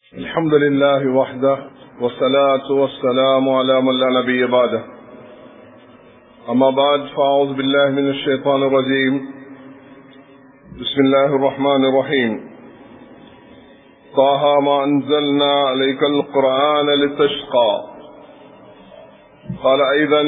الحمد لله وحده والصلاة والسلام على من لا نبي بعده أما بعد فأعوذ بالله من الشيطان الرجيم بسم الله الرحمن الرحيم طه ما أنزلنا عليك القرآن لتشقى قال أيضا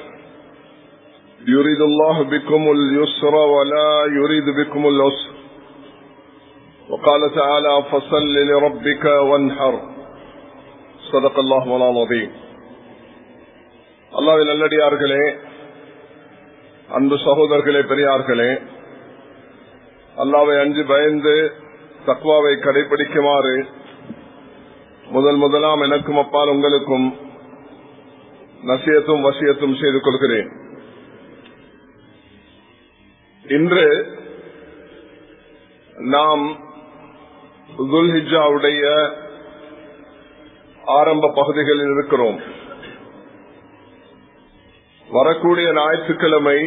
يريد الله بكم اليسر ولا يريد بكم العسر وقال تعالى فصل لربك وانحر صدق الله مولانا العظيم அல்லாவின் நல்லடியார்களே அன்பு சகோதரர்களே பெரியார்களே அல்லாவை அஞ்சு பயந்து தக்வாவை கடைபிடிக்குமாறு முதல் முதலாம் எனக்கும் அப்பால் உங்களுக்கும் நசியத்தும் வசியத்தும் செய்து கொள்கிறேன் இன்று நாம் துல்ஹிஜாவுடைய ஆரம்ப பகுதிகளில் இருக்கிறோம் வரக்கூடிய ஞாயிற்றுக்கிழமை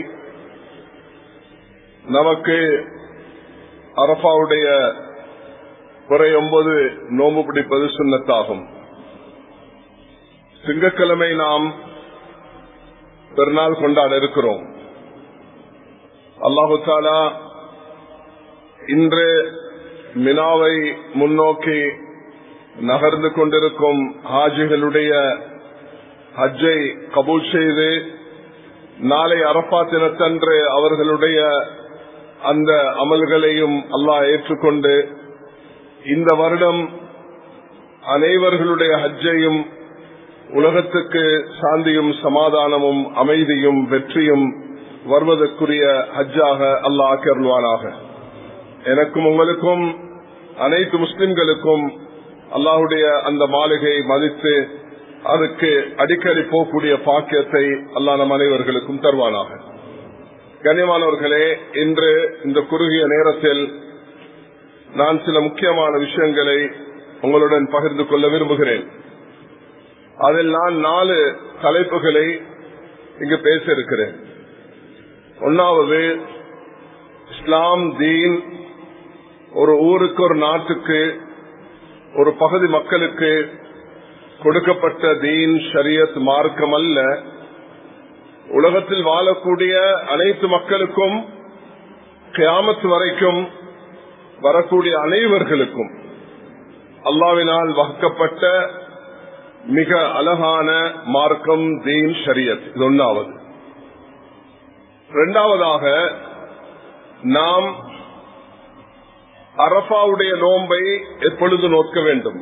நமக்கு அரபாவுடைய குறை ஒன்பது நோம்பு பிடிப்பது சுண்ணத்தாகும் திங்கக்கிழமை நாம் பெருநாள் கொண்டாட இருக்கிறோம் அல்லாஹு தாலா இன்று மினாவை முன்னோக்கி நகர்ந்து கொண்டிருக்கும் ஹாஜிகளுடைய ஹஜ்ஜை கபூல் செய்து நாளை அரப்பா தினத்தன்று அவர்களுடைய அந்த அமல்களையும் அல்லாஹ் ஏற்றுக்கொண்டு இந்த வருடம் அனைவர்களுடைய ஹஜ்ஜையும் உலகத்துக்கு சாந்தியும் சமாதானமும் அமைதியும் வெற்றியும் வருவதற்குரிய ஹஜ்ஜாக அல்லாஹ் கருள்வானாக எனக்கும் உங்களுக்கும் அனைத்து முஸ்லிம்களுக்கும் அல்லாஹுடைய அந்த மாளிகை மதித்து அதுக்கு அடிக்கடி போகக்கூடிய பாக்கியத்தை அல்லா நம் அனைவர்களுக்கும் தருவானாக கண்ணியமானவர்களே இன்று இந்த குறுகிய நேரத்தில் நான் சில முக்கியமான விஷயங்களை உங்களுடன் பகிர்ந்து கொள்ள விரும்புகிறேன் அதில் நான் நாலு தலைப்புகளை இங்கு பேச இருக்கிறேன் ஒன்னாவது இஸ்லாம் தீன் ஒரு ஊருக்கு ஒரு நாட்டுக்கு ஒரு பகுதி மக்களுக்கு கொடுக்கப்பட்ட தீன் ஷரியத் மார்க்கம் அல்ல உலகத்தில் வாழக்கூடிய அனைத்து மக்களுக்கும் கியாமத்து வரைக்கும் வரக்கூடிய அனைவர்களுக்கும் அல்லாவினால் வகுக்கப்பட்ட மிக அழகான மார்க்கம் தீன் ஷரியத் இது ஒன்னாவது இரண்டாவதாக நாம் அரபாவுடைய நோன்பை எப்பொழுது நோக்க வேண்டும்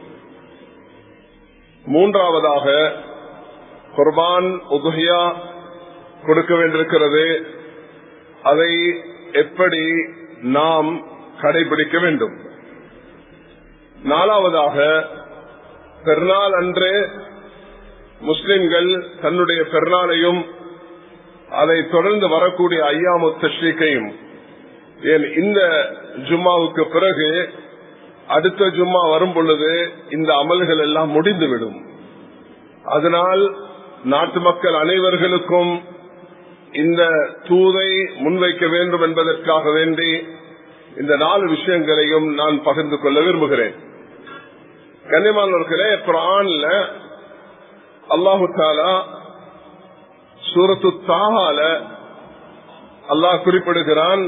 மூன்றாவதாக குர்பான் உதுஹியா கொடுக்க வேண்டியிருக்கிறது அதை எப்படி நாம் கடைபிடிக்க வேண்டும் நாலாவதாக பெருநாள் அன்று முஸ்லிம்கள் தன்னுடைய பெருநாளையும் அதை தொடர்ந்து வரக்கூடிய ஐயாமு தஷ்ரீக்கையும் ஏன் இந்த ஜும்மாவுக்கு பிறகு அடுத்த ஜும்மா வரும் பொழுது இந்த அமல்கள் எல்லாம் முடிந்துவிடும் அதனால் நாட்டு மக்கள் அனைவர்களுக்கும் இந்த தூதை முன்வைக்க வேண்டும் என்பதற்காக வேண்டி இந்த நாலு விஷயங்களையும் நான் பகிர்ந்து கொள்ள விரும்புகிறேன் கன்னிமானவர்களே குரான்ல அல்லாஹு தாலா சூரத்து தாகால அல்லாஹ் குறிப்பிடுகிறான்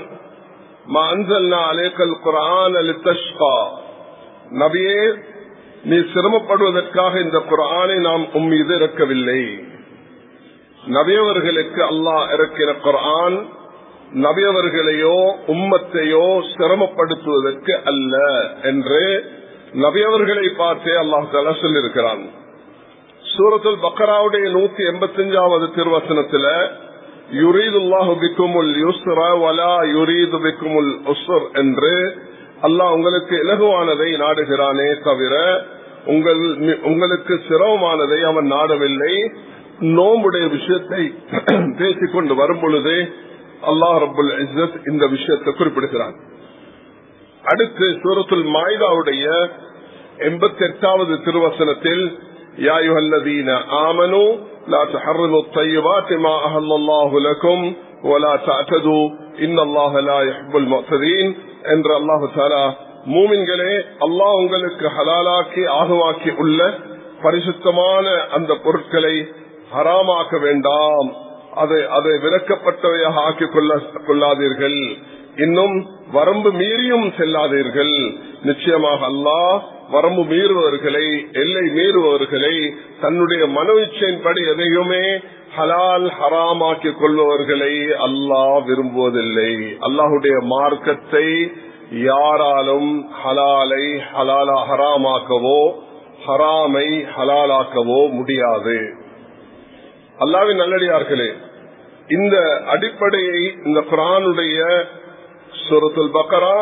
நபியே நீ சிரமப்படுவதற்காக இந்த குரானை நாம் உம் மீது இறக்கவில்லை நபியவர்களுக்கு அல்லாஹ் இறக்கிற குரான் நபியவர்களையோ உம்மத்தையோ சிரமப்படுத்துவதற்கு அல்ல என்று நபியவர்களை பார்த்தே அல்லாஹ் தாலா சொல்லியிருக்கிறான் சூரத்துல் பக்கராவுடைய நூத்தி எண்பத்தி அஞ்சாவது திருவசனத்துல யுரீதுல்லாஹு பிக்குமுல் யுஸ்ர வலா யுரீது பிக்குமுல் உஸ்ர் என்று அல்லாஹ் உங்களுக்கு இலகுவானதை நாடுகிறானே தவிர உங்கள் உங்களுக்கு சிரமமானதை அவன் நாடவில்லை நோம்புடைய விஷயத்தை பேசிக்கொண்டு வரும் பொழுது அல்லாஹ் ரபுல் இஸ்ஸத் இந்த விஷயத்தை குறிப்பிடுகிறான் அடுத்து சூரத்துல் மாய்தாவுடைய எண்பத்தி எட்டாவது திருவசனத்தில் يا أيها الذين آمنوا لا تحرموا الطيبات ما أهل الله لكم ولا تعتدوا إن الله لا يحب المعتدين என்று அல்லாஹு தாலா மூமின்களே அல்லாஹ் உங்களுக்கு ஹலாலாக்கி ஆகமாக்கி உள்ள பரிசுத்தமான அந்த பொருட்களை ஹராமாக்க வேண்டாம் அதை அதை விலக்கப்பட்டவையாக ஆக்கிக் கொள்ள கொள்ளாதீர்கள் இன்னும் வரம்பு மீறியும் செல்லாதீர்கள் நிச்சயமாக அல்லாஹ் வரம்பு மீறுபவர்களை எல்லை மீறுபவர்களை தன்னுடைய மனோ இச்சையின்படி எதையுமே ஹலால் ஹராமாக்கிக் கொள்பவர்களை அல்லாஹ் விரும்புவதில்லை அல்லாஹுடைய மார்க்கத்தை யாராலும் ஹலாலை ஹலாலா ஹராமாக்கவோ ஹராமை ஹலாலாக்கவோ முடியாது அல்லாவின் நல்லடியார்களே இந்த அடிப்படையை இந்த குரானுடைய சூரத்துல் பக்கரா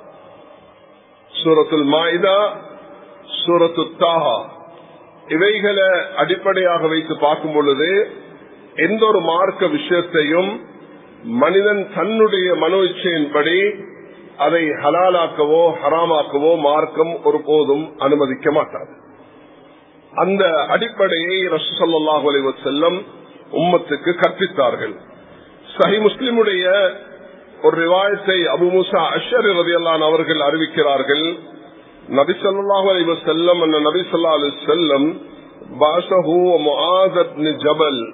சூரத்துல் மாயிதா சூரத்து தாஹா இவைகளை அடிப்படையாக வைத்து பார்க்கும் பொழுது எந்த ஒரு மார்க்க விஷயத்தையும் மனிதன் தன்னுடைய மனோ இச்சையின்படி அதை ஹலாலாக்கவோ ஹராமாக்கவோ மார்க்கம் ஒருபோதும் அனுமதிக்க மாட்டாது அந்த அடிப்படையை ரசூசல்லாஹு அலைவ செல்லம் உம்மத்துக்கு கற்பித்தார்கள் சஹி முஸ்லிமுடைய ஒரு ரிவாயத்தை அபு மூசா அஷர் ரதியல்லான் அவர்கள் அறிவிக்கிறார்கள் நபி சொல்லாஹு அலைவ செல்லம் அந்த நபி சொல்லா அலி செல்லம் பாசஹு முஆதத் ஜபல்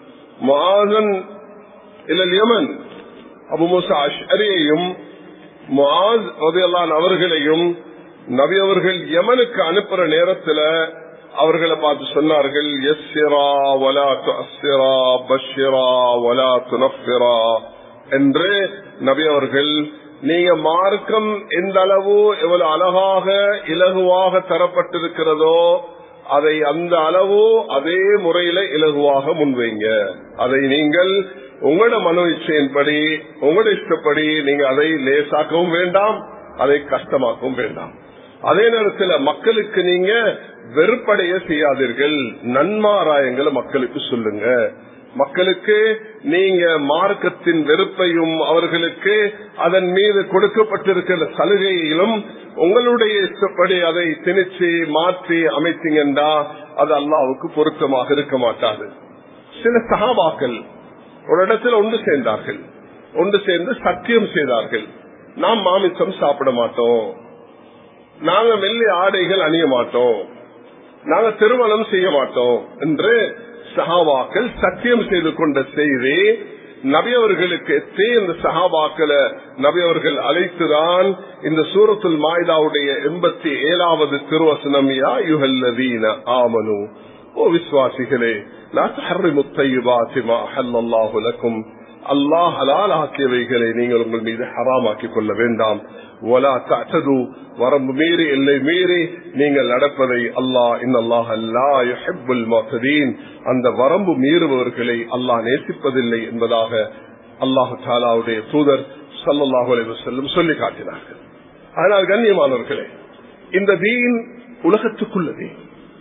முஆதன் இல்லல் யமன் அபு மூசா அஷரியையும் முஆஸ் ரதியல்லான் அவர்களையும் நபி அவர்கள் யமனுக்கு அனுப்புற நேரத்துல அவர்களை பார்த்து சொன்னார்கள் எஸ்ஸிரா வலா துஅஸ்ஸிரா பஷ்ஷிரா வலா துனஃபிரா என்று நபி அவர்கள் நீங்க மார்க்கம் எந்த அளவு எவ்வளவு அழகாக இலகுவாக தரப்பட்டிருக்கிறதோ அதை அந்த அளவு அதே முறையில இலகுவாக முன்வைங்க அதை நீங்கள் உங்களோட மனோ இச்சையின்படி உங்களோட இஷ்டப்படி நீங்க அதை லேசாக்கவும் வேண்டாம் அதை கஷ்டமாக்கவும் வேண்டாம் அதே நேரத்தில் மக்களுக்கு நீங்க வெறுப்படைய செய்யாதீர்கள் நன்மாராயங்களை மக்களுக்கு சொல்லுங்க மக்களுக்கு நீங்க மார்க்கத்தின் வெறுப்பையும் அவர்களுக்கு அதன் மீது கொடுக்கப்பட்டிருக்கிற சலுகையிலும் உங்களுடைய இஷ்டப்படி அதை திணிச்சு மாற்றி அமைத்தீங்கன்னா அது அல்லாவுக்கு பொருத்தமாக இருக்க மாட்டாது சில சகாபாக்கள் ஒரு இடத்துல ஒன்று சேர்ந்தார்கள் ஒன்று சேர்ந்து சத்தியம் செய்தார்கள் நாம் மாமிசம் சாப்பிட மாட்டோம் நாங்க வெள்ளி ஆடைகள் அணிய மாட்டோம் நாங்க திருமணம் செய்ய மாட்டோம் என்று சஹாபாக்கள் சத்தியம் செய்து கொண்ட செய்தி நபியவர்களுக்கு இந்த சஹாபாக்களை நபியவர்கள் அழைத்துதான் இந்த சூரத்துல் மாய்தாவுடைய எண்பத்தி ஏழாவது திருவசனம் யா யுகல்லதீன ஆமனு ஓ விசுவாசிகளே லக்கும் அல்லாஹ் ஹலால் ஆக்கியவைகளை நீங்கள் உங்கள் மீது ஹராமாக்கிக் கொள்ள வேண்டாம் ஒலா தது வரம்பு மீறி எல்லை மீறி நீங்கள் நடப்பதை அல்லாஹ் இன்னல்லாஹ் அல்லாஹ் அந்த வரம்பு மீறுபவர்களை அல்லாஹ் நேசிப்பதில்லை என்பதாக அல்லாஹு தாலாவுடைய தூதர் சல்லாஹூ அலைவசல்லம் சொல்லி காட்டினார்கள் ஆனால் கண்ணியமானவர்களே இந்த தீன் உலகத்துக்குள்ள தீன்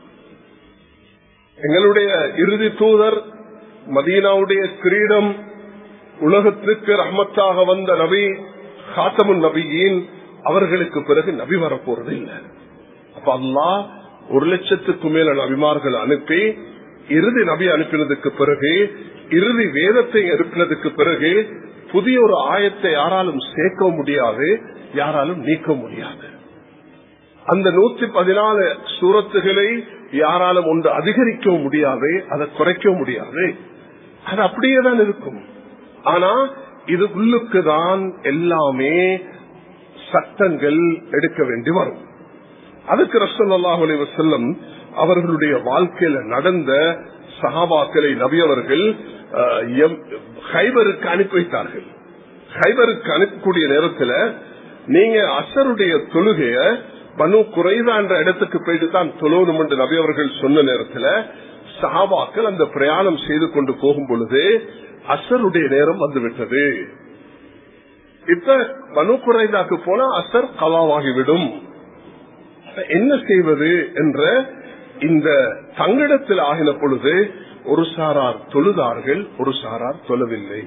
எங்களுடைய இறுதி தூதர் மதீனாவுடைய கிரீடம் உலகத்துக்கு ரஹமத்தாக வந்த நபி காத்தமுன் நபியின் அவர்களுக்கு பிறகு நபி வரப்போறது இல்லை அப்ப அல்லா ஒரு லட்சத்துக்கு மேல நபிமார்கள் அனுப்பி இறுதி நபி அனுப்பினதுக்கு பிறகு இறுதி வேதத்தை அனுப்பினதுக்கு பிறகு புதிய ஒரு ஆயத்தை யாராலும் சேர்க்க முடியாது யாராலும் நீக்க முடியாது அந்த நூத்தி பதினாலு சூரத்துகளை யாராலும் ஒன்று அதிகரிக்கவும் முடியாது அதை குறைக்கவும் முடியாது அது அப்படியே தான் இருக்கும் ஆனா இது உள்ளுக்கு தான் எல்லாமே சட்டங்கள் எடுக்க வேண்டி வரும் அதுக்கு ரசல்லாஹலி வசல்லம் அவர்களுடைய வாழ்க்கையில நடந்த சகாபாக்களை நபியவர்கள் ஹைபருக்கு அனுப்பி வைத்தார்கள் ஹைபருக்கு அனுப்பக்கூடிய நேரத்தில் நீங்க அசருடைய தொழுகைய பனு குறைதா என்ற இடத்துக்கு போயிட்டு தான் தொழுவணும் என்று நபி அவர்கள் சொன்ன நேரத்தில் சஹாபாக்கள் அந்த பிரயாணம் செய்து கொண்டு போகும் பொழுது அசருடைய நேரம் வந்துவிட்டது இப்ப பனு குறைதாக்கு போனா அசர் கலாவாகிவிடும் என்ன செய்வது என்ற இந்த தங்கிடத்தில் ஆகின பொழுது ஒரு சாரார் தொழுதார்கள் ஒரு சாரார் தொழவில்லை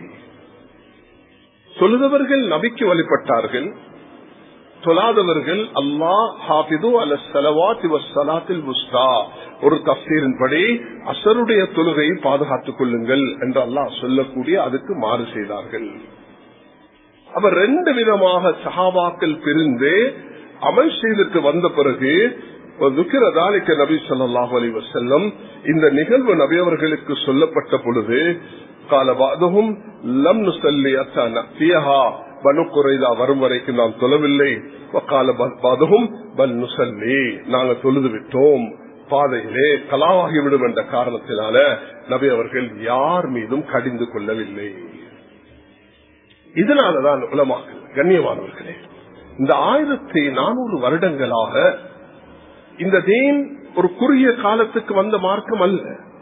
தொழுதவர்கள் நபிக்கு வழிபட்டார்கள் தொழாதவர்கள் அல்லா ஹாபிது அல சலவாத் சலாத்தில் முஸ்தா ஒரு தப்சீரின் படி அசருடைய தொழுகையை பாதுகாத்துக் கொள்ளுங்கள் என்று அல்லாஹ் சொல்லக்கூடிய அதுக்கு மாறு செய்தார்கள் அவர் ரெண்டு விதமாக சஹாபாக்கள் பிரிந்து அமல் செய்துட்டு வந்த பிறகு துக்கிறதாலிக்க நபி சொல்லாஹு அலி வசல்லம் இந்த நிகழ்வு நபி அவர்களுக்கு சொல்லப்பட்ட பொழுது காலபாதகும் லம் நுசல்லி அத்தா பனு குறைதா வரும் வரைக்கும் நாம் தொழவில்லை கால பாதகும் பல் நுசல்லி நாங்கள் தொழுது விட்டோம் பாதையிலே கலாவாகிவிடும் என்ற காரணத்தினால நபி அவர்கள் யார் மீதும் கடிந்து கொள்ளவில்லை இதனாலதான் உலமாக்கள் கண்ணியமானவர்களே இந்த ஆயிரத்தி நானூறு வருடங்களாக இந்த தீன் ஒரு குறுகிய காலத்துக்கு வந்த மார்க்கம் அல்ல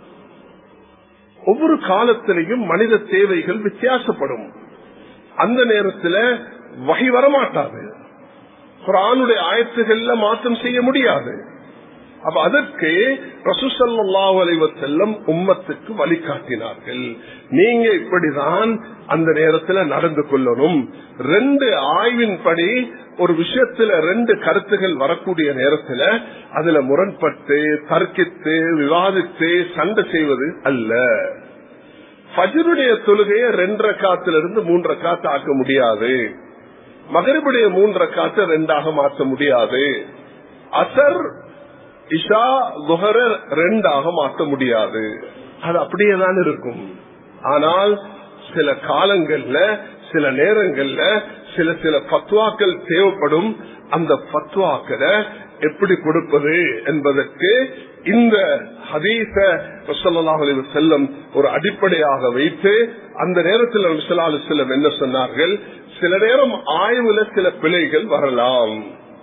ஒவ்வொரு காலத்திலையும் மனித தேவைகள் வித்தியாசப்படும் அந்த நேரத்தில் வகை வரமாட்டாது குரானுடைய ஆயத்துகள்ல மாற்றம் செய்ய முடியாது அப்ப அதற்கு ரசூசல்லாஹு அலைவர் செல்லம் உம்மத்துக்கு வழிகாட்டினார்கள் நீங்க இப்படிதான் அந்த நேரத்துல நடந்து கொள்ளணும் ரெண்டு ஆய்வின்படி ஒரு விஷயத்துல ரெண்டு கருத்துகள் வரக்கூடிய நேரத்துல அதுல முரண்பட்டு தர்க்கித்து விவாதித்து சண்டை செய்வது அல்ல ஃபஜருடைய தொழுகையை ரெண்டரை காத்திலிருந்து மூன்றரை காத்து ஆக்க முடியாது மகரிபுடைய மூன்றரை காத்து ரெண்டாக மாற்ற முடியாது அசர் இஷா குஹர ரெண்டாக மாற்ற முடியாது அது அப்படியே தான் இருக்கும் ஆனால் சில காலங்கள்ல சில நேரங்கள்ல சில சில பத்வாக்கள் தேவைப்படும் அந்த பத்வாக்களை எப்படி கொடுப்பது என்பதற்கு இந்த ஹதீச செல்லம் ஒரு அடிப்படையாக வைத்து அந்த நேரத்தில் விசலாலு செல்லம் என்ன சொன்னார்கள் சில நேரம் ஆய்வுல சில பிழைகள் வரலாம்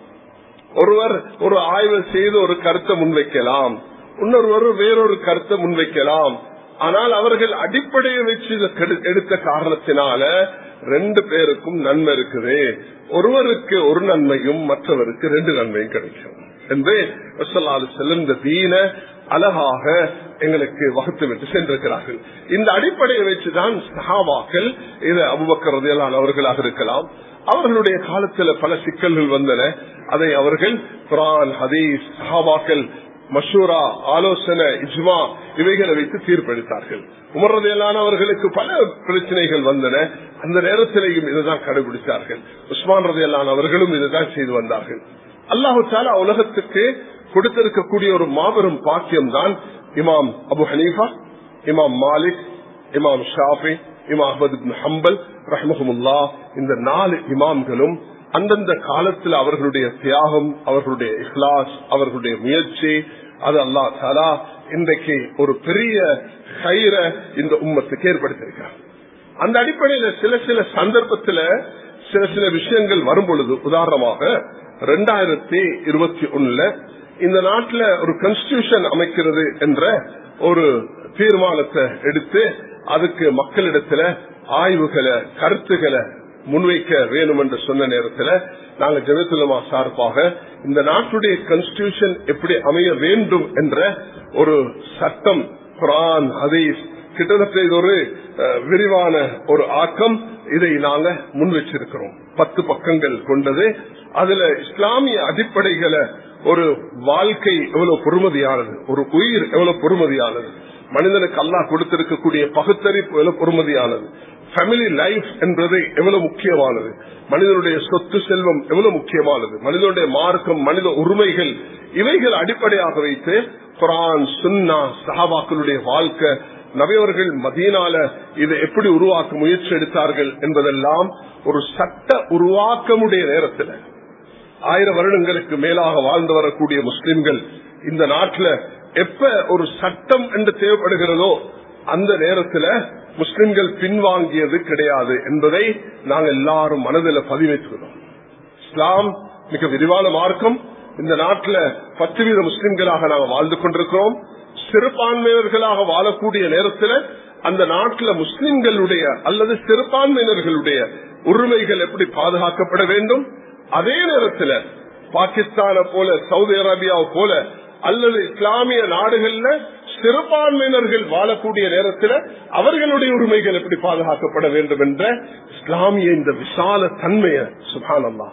ஒருவர் ஒரு ஆய்வு செய்து ஒரு கருத்தை முன்வைக்கலாம் இன்னொருவர் வேறொரு கருத்தை முன்வைக்கலாம் ஆனால் அவர்கள் அடிப்படையை வச்சு எடுத்த காரணத்தினால ரெண்டு பேருக்கும் நன்மை இருக்குது ஒருவருக்கு ஒரு நன்மையும் மற்றவருக்கு ரெண்டு நன்மையும் கிடைக்கும் என்று செல்லும் தீன அழகாக எங்களுக்கு வகுத்து விட்டு சென்றிருக்கிறார்கள் இந்த அடிப்படையை வச்சுதான் சஹாபாக்கள் இது அபுபக்கரதையலான அவர்களாக இருக்கலாம் அவர்களுடைய காலத்தில் பல சிக்கல்கள் வந்தன அதை அவர்கள் குரான் ஹதீஸ் சஹாபாக்கள் மஷூரா ஆலோசனை இஜ்மா இவைகளை வைத்து தீர்ப்பளித்தார்கள் உமர்றதையிலானவர்களுக்கு பல பிரச்சனைகள் வந்தன அந்த நேரத்திலேயும் இதுதான் கடைபிடித்தார்கள் உஸ்மான் ரதையிலானவர்களும் இதுதான் செய்து வந்தார்கள் அல்லாஹு சாலா உலகத்துக்கு கொடுத்திருக்கக்கூடிய ஒரு மாபெரும் பாக்கியம் தான் இமாம் அபு ஹனீஃபா இமாம் மாலிக் இமாம் ஷாஃபி இமாம் அஹமது ஹம்பல் ரஹமஹமுல்லா இந்த நாலு இமாம்களும் அந்தந்த காலத்தில் அவர்களுடைய தியாகம் அவர்களுடைய இஹ்லாஸ் அவர்களுடைய முயற்சி அது அல்லா தாலா இன்றைக்கு ஒரு பெரிய கயிற இந்த உம்மத்துக்கு ஏற்படுத்தியிருக்கிறார் அந்த அடிப்படையில சில சில சந்தர்ப்பத்தில் சில சில விஷயங்கள் வரும் பொழுது உதாரணமாக ரெண்டாயிரத்தி இருபத்தி ஒண்ணுல இந்த நாட்டில் ஒரு கான்ஸ்டியூஷன் அமைக்கிறது என்ற ஒரு தீர்மானத்தை எடுத்து அதுக்கு மக்களிடத்துல ஆய்வுகளை கருத்துக்களை முன்வைக்க வேணும் என்று சொன்ன நேரத்தில் நாங்க ஜெகத்துலமா சார்பாக இந்த நாட்டுடைய கான்ஸ்டியூஷன் எப்படி அமைய வேண்டும் என்ற ஒரு சட்டம் குரான் ஹதீஸ் கிட்டத்தட்ட இது ஒரு விரிவான ஒரு ஆக்கம் இதை நாங்க முன் வச்சிருக்கிறோம் பத்து பக்கங்கள் கொண்டது அதுல இஸ்லாமிய அடிப்படைகளை ஒரு வாழ்க்கை எவ்வளவு பொறுமதியானது ஒரு உயிர் எவ்வளவு பொறுமதியானது மனிதனுக்கு அல்லாஹ் கொடுத்திருக்கக்கூடிய பகுத்தறிப்பு எவ்வளவு பொறுமதியானது ஃபேமிலி லைஃப் என்பது எவ்வளவு முக்கியமானது மனிதனுடைய சொத்து செல்வம் எவ்வளவு முக்கியமானது மனிதனுடைய மார்க்கம் மனித உரிமைகள் இவைகள் அடிப்படையாக வைத்து குரான் சுன்னா சஹாபாக்களுடைய வாழ்க்கை நபியவர்கள் மதீனால இதை எப்படி உருவாக்க முயற்சி எடுத்தார்கள் என்பதெல்லாம் ஒரு சட்ட உருவாக்கமுடைய நேரத்தில் ஆயிரம் வருடங்களுக்கு மேலாக வாழ்ந்து வரக்கூடிய முஸ்லிம்கள் இந்த நாட்டில் எப்ப ஒரு சட்டம் என்று தேவைப்படுகிறதோ அந்த நேரத்தில் முஸ்லிம்கள் பின்வாங்கியது கிடையாது என்பதை நாங்கள் எல்லாரும் மனதில் பதிவைத்துக்கிறோம் இஸ்லாம் மிக விரிவான மார்க்கம் இந்த நாட்டில் பத்து வீத முஸ்லிம்களாக நாங்கள் வாழ்ந்து கொண்டிருக்கிறோம் சிறுபான்மையினர்களாக வாழக்கூடிய நேரத்தில் அந்த நாட்டில் முஸ்லிம்களுடைய அல்லது சிறுபான்மையினர்களுடைய உரிமைகள் எப்படி பாதுகாக்கப்பட வேண்டும் அதே நேரத்தில் பாகிஸ்தான போல சவுதி அரேபியாவை போல அல்லது இஸ்லாமிய நாடுகள்ல சிறுபான்மையினர்கள் வாழக்கூடிய நேரத்தில் அவர்களுடைய உரிமைகள் எப்படி பாதுகாக்கப்பட வேண்டும் என்ற இஸ்லாமிய இந்த விசால தன்மையை சுபானல்லா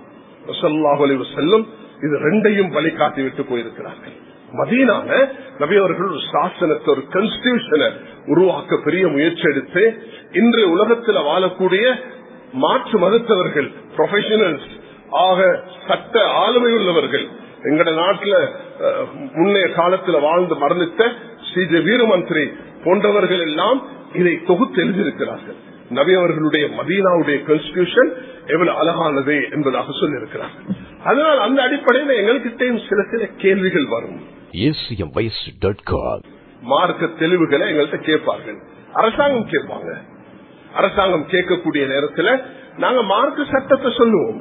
செல்லும் இது ரெண்டையும் வழிகாட்டி விட்டு போயிருக்கிறார்கள் மதீனால நபியவர்கள் ஒரு சாசனத்தை ஒரு கான்ஸ்டியூஷனை உருவாக்க பெரிய முயற்சி எடுத்து இன்று உலகத்தில் வாழக்கூடிய மாற்று மதத்தவர்கள் ப்ரொஃபஷனல்ஸ் ஆக சட்ட ஆளுமை உள்ளவர்கள் எங்கட நாட்டுல அஹ், முன்னைய காலத்துல வாழ்ந்து மரணித்த ஸ்ரீ ஜெ வீரமந்திரி போன்றவர்கள் எல்லாம் இதை தொகுத்து எழுதியிருக்கிறார்கள் நபி அவர்களுடைய மதீனாவுடைய கான்ஸ்டிடியூஷன் எவ்வளவு அழகானது என்பதாக சொல்லியிருக்கிறார்கள் அதனால் அந்த அடிப்படையில் எங்கள்கிட்டையும் சில சில கேள்விகள் வரும் acmvoice.com. மார்க்க தெளிவுகளை எங்கள்கிட்ட கேட்பார்கள் அரசாங்கம் கேட்பாங்க அரசாங்கம் கேட்கக்கூடிய நேரத்தில் நாங்க மார்க்க சட்டத்தை சொல்லுவோம்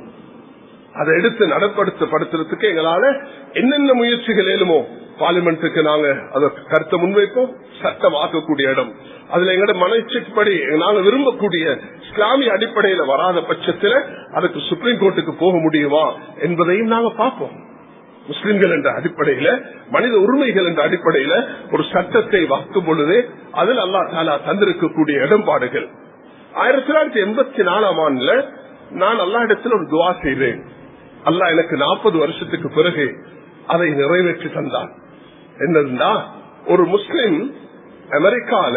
அதை எடுத்து நடப்படுத்தப்படுத்துறதுக்கு எங்களால என்னென்ன முயற்சிகள் ஏழுமோ பார்லிமெண்ட்டுக்கு நாங்க அதை கருத்தை முன்வைப்போம் சட்டம் ஆக்கக்கூடிய இடம் அதுல எங்களோட மனச்சிப்படி நாங்க விரும்பக்கூடிய இஸ்லாமிய அடிப்படையில வராத பட்சத்துல அதுக்கு சுப்ரீம் கோர்ட்டுக்கு போக முடியுமா என்பதையும் நாங்க பார்ப்போம் முஸ்லிம்கள் என்ற அடிப்படையில மனித உரிமைகள் என்ற அடிப்படையில ஒரு சட்டத்தை வாக்கும் பொழுது அதில் அல்லா தாலா தந்திருக்கக்கூடிய இடம்பாடுகள் ஆயிரத்தி தொள்ளாயிரத்தி எண்பத்தி நாலாம் ஆண்டுல நான் அல்லா இடத்துல ஒரு துவா செய்தேன் அல்லாஹ் எனக்கு நாற்பது வருஷத்துக்கு பிறகு அதை நிறைவேற்றி தந்தான் என்னதுன்னா ஒரு முஸ்லிம் அமெரிக்கால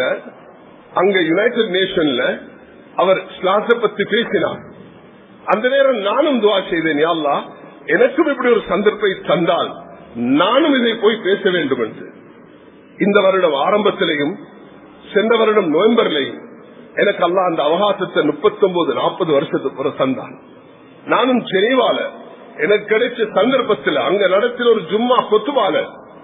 அங்க யுனைடெட் நேஷன்ல அவர் இஸ்லாத்தை பத்தி பேசினார் அந்த நேரம் நானும் துவா செய்தேன் யா அல்லாஹ் எனக்கும் இப்படி ஒரு சந்தர்ப்பை தந்தால் நானும் இதை போய் பேச வேண்டும் என்று இந்த வருடம் ஆரம்பத்திலையும் சென்ற வருடம் நவம்பர்லையும் எனக்கு அல்லாஹ் அந்த அவகாசத்தை முப்பத்தி ஒன்பது நாற்பது வருஷத்துக்கு பிறகு தந்தான் நானும் ஜெனீவால எனக்கு கிடைச்ச சந்தர்ப்பத்தில் அங்க நடத்தின ஒரு ஜும்மா கொத்துவால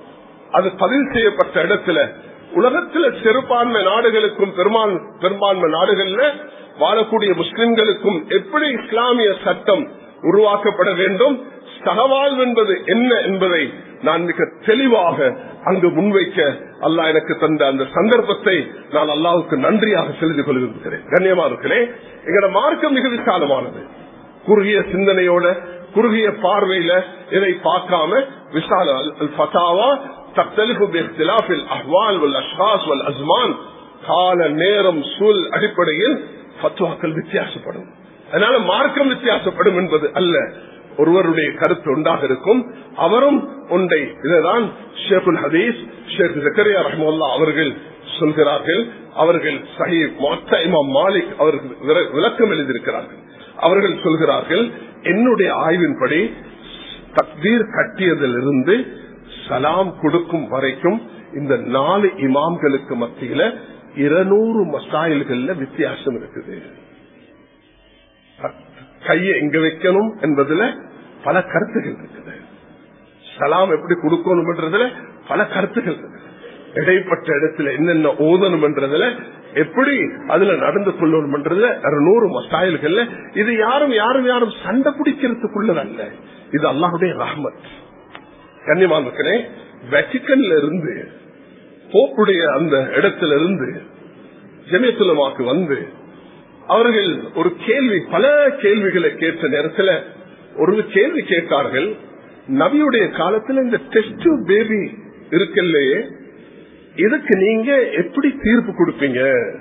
அது பதிவு செய்யப்பட்ட இடத்துல உலகத்துல சிறுபான்மை நாடுகளுக்கும் பெரும்பான்- பெரும்பான்மை நாடுகள்ல வாழக்கூடிய முஸ்லிம்களுக்கும் எப்படி இஸ்லாமிய சட்டம் உருவாக்கப்பட வேண்டும் சகவாழ்வு என்பது என்ன என்பதை நான் மிக தெளிவாக அங்கு முன்வைக்க அல்லாஹ் எனக்கு தந்த அந்த சந்தர்ப்பத்தை நான் அல்லாவுக்கு நன்றியாக செலுத்திக் கொள்கிறேன் கண்ணியமா இருக்கிறேன் எங்களோட மார்க்கம் மிக விசாலமானது குறுகிய சிந்தனையோட குறுகிய பார்வையில இதை பார்க்காம விசால அல் ஃபதாவா தக்தலிஃபு பிஇக்திலாஃபில் அஹ்வால் வல் அஷ்காஸ் வல் அஸ்மான் கால நேரம் சூழ் அடிப்படையில் ஃபத்வாக்கள் வித்தியாசப்படும் அதனால மார்க்கம் வித்தியாசப்படும் என்பது அல்ல ஒருவருடைய கருத்து ஒன்றாக இருக்கும் அவரும் ஒன்றை இதுதான் ஷேகுல் ஹதீஸ் ஷேக் ஜக்கரியா ரஹமுல்லா அவர்கள் சொல்கிறார்கள் அவர்கள் சஹி மொத்த இமாம் மாலிக் அவர்கள் விர- விளக்கம் எழுதியிருக்கிறார்கள் அவர்கள் சொல்கிறார்கள் என்னுடைய ஆய்வின்படி தக்தீர் கட்டியதிலிருந்து சலாம் கொடுக்கும் வரைக்கும் இந்த நாலு இமாம்களுக்கு மத்தியில இருநூறு மசாயில்கள்ல வித்தியாசம் இருக்குது கையை எங்க வைக்கணும் என்பதுல பல கருத்துகள் இருக்குது சலாம் எப்படி கொடுக்கணும்ன்றதுல பல கருத்துகள் இருக்குது இடைப்பட்ட இடத்துல என்னென்ன ஓதணும் என்றதுல எப்படி அதுல நடந்து கொள்ளணும்ன்றதுல நூறு மசாயல்கள்ல இது யாரும் யாரும் யாரும் சண்டை பிடிக்கிறதுக்குள்ளதல்ல இது அல்லாஹுடைய ரஹ்மத் கன்னிமானுக்கனே வெட்டிக்கன்ல இருந்து போப்புடைய அந்த இடத்துல இருந்து ஜெமியத்துலமாக்கு வந்து அவர்கள் ஒரு கேள்வி பல கேள்விகளை கேட்ட நேரத்தில் ஒரு கேள்வி கேட்டார்கள் நபியுடைய காலத்துல இந்த டெஸ்ட் பேபி இருக்குல்லையே இதுக்கு நீங்க எப்படி தீர்ப்பு கொடுப்பீங்க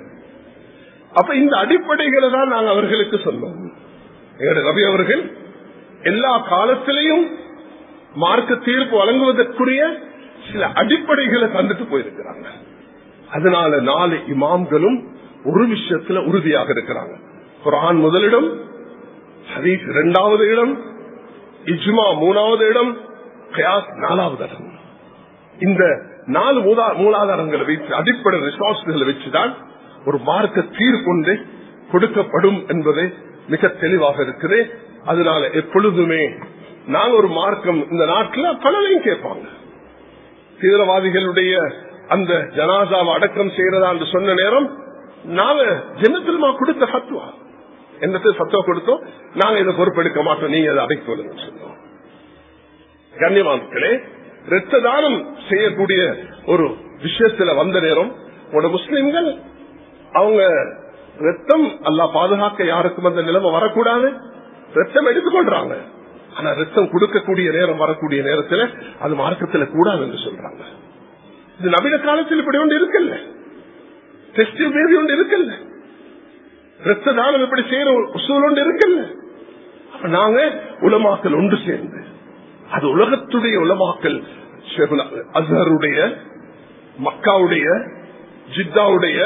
அப்ப இந்த அடிப்படைகளை தான் நாங்கள் அவர்களுக்கு சொன்னோம் எங்களுடைய நபி அவர்கள் எல்லா காலத்திலையும் மார்க்க தீர்ப்பு வழங்குவதற்குரிய சில அடிப்படைகளை தந்துட்டு போயிருக்கிறாங்க அதனால நாலு இமாம்களும் ஒரு விஷயத்துல உறுதியாக இருக்கிறாங்க குரான் முதலிடம் ஹதீஸ் இரண்டாவது இடம் இஜ்மா மூணாவது இடம் கயாஸ் நாலாவது இடம் இந்த நாலு மூலா- மூலாதாரங்களை வைத்து அடிப்படை ரிசோர்ஸ்களை வச்சுதான் ஒரு மார்க்க தீர்ப்பு கொடுக்கப்படும் என்பது மிக தெளிவாக இருக்குது அதனால எப்பொழுதுமே நாங்க ஒரு மார்க்கம் இந்த நாட்டில் பலரையும் கேட்பாங்க தீவிரவாதிகளுடைய அந்த ஜனாசாவை அடக்கம் செய்யறதா என்று சொன்ன நேரம் நாங்க ஜனத்திலுமா கொடுத்த ஃபத்வா என்னத்தை ஃபத்வா கொடுத்தோம் நாங்க இதை பொறுப்பெடுக்க மாட்டோம் நீங்க அதை அடக்கி கொள்ளுங்க சொன்னோம் கண்ணியவான்களே இரத்த தானம் செய்யக்கூடிய ஒரு விஷயத்துல வந்த நேரம் உங்களோட முஸ்லிம்கள் அவங்க ரத்தம் அல்லா பாதுகாக்க யாருக்கும் அந்த நிலைமை வரக்கூடாது ரத்தம் எடுத்துக்கொள்றாங்க ஆனா ரத்தம் கொடுக்கக்கூடிய நேரம் வரக்கூடிய நேரத்துல அது மார்க்கத்துல கூடாது என்று சொல்றாங்க இது நவீன காலத்தில் இப்படி ஒன்று இருக்குல்ல டெஸ்ட் பேபி ஒன்று இருக்குல்ல ரத்த தானம் இப்படி செய்யற ஒரு உசூல் ஒன்று இருக்குல்ல அப்ப நாங்க உலமாக்கல் ஒன்று சேர்ந்து அது உலகத்துடைய உலமாக்கல் ஷேகுல் அசருடைய மக்காவுடைய ஜித்தாவுடைய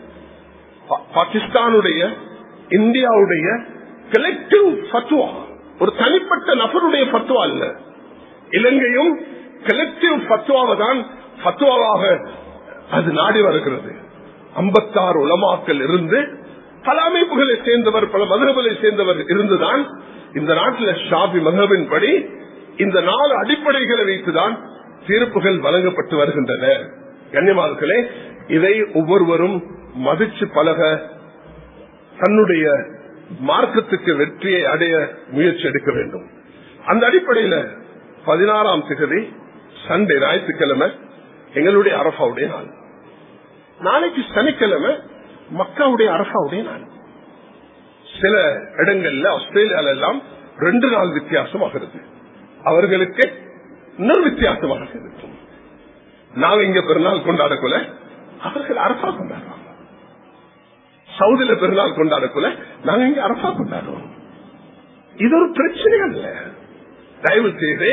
பா- பாகிஸ்தானுடைய இந்தியாவுடைய கலெக்டிவ் ஃபத்வா ஒரு தனிப்பட்ட நபருடைய பத்துவா இல்ல இலங்கையும் கலெக்டிவ் பத்துவாவை தான் பத்துவாவாக அது நாடி வருகிறது ஐம்பத்தாறு உலமாக்கள் இருந்து பல அமைப்புகளை சேர்ந்தவர் பல மதகுகளை சேர்ந்தவர் இருந்துதான் இந்த நாட்டில் ஷாபி மதபின் படி இந்த நாலு அடிப்படைகளை வைத்துதான் தீர்ப்புகள் வழங்கப்பட்டு வருகின்றன கண்ணியமார்களே இதை ஒவ்வொருவரும் மதிச்சு பழக தன்னுடைய மார்க்கத்துக்கு வெற்றியை அடைய முயற்சி எடுக்க வேண்டும் அந்த அடிப்படையில பதினாறாம் திகதி சண்டே ஞாயிற்றுக்கிழமை எங்களுடைய அரபாவுடைய நாள் நாளைக்கு சனிக்கிழமை மக்காவுடைய அரபாவுடைய நாள் சில இடங்கள்ல ஆஸ்திரேலியால எல்லாம் ரெண்டு நாள் வித்தியாசமாகிறது அவர்களுக்கு இன்னொரு வித்தியாசமாக இருக்கும் நாங்க இங்க பெருநாள் கொண்டாடக்குள்ள அவர்கள் அரசா கொண்டாடுவாங்க சவுதியில பெருநாள் கொண்டாடக்குள்ள நாங்க இங்க அரசா கொண்டாடுவோம் இது ஒரு பிரச்சனை அல்ல தயவு செய்து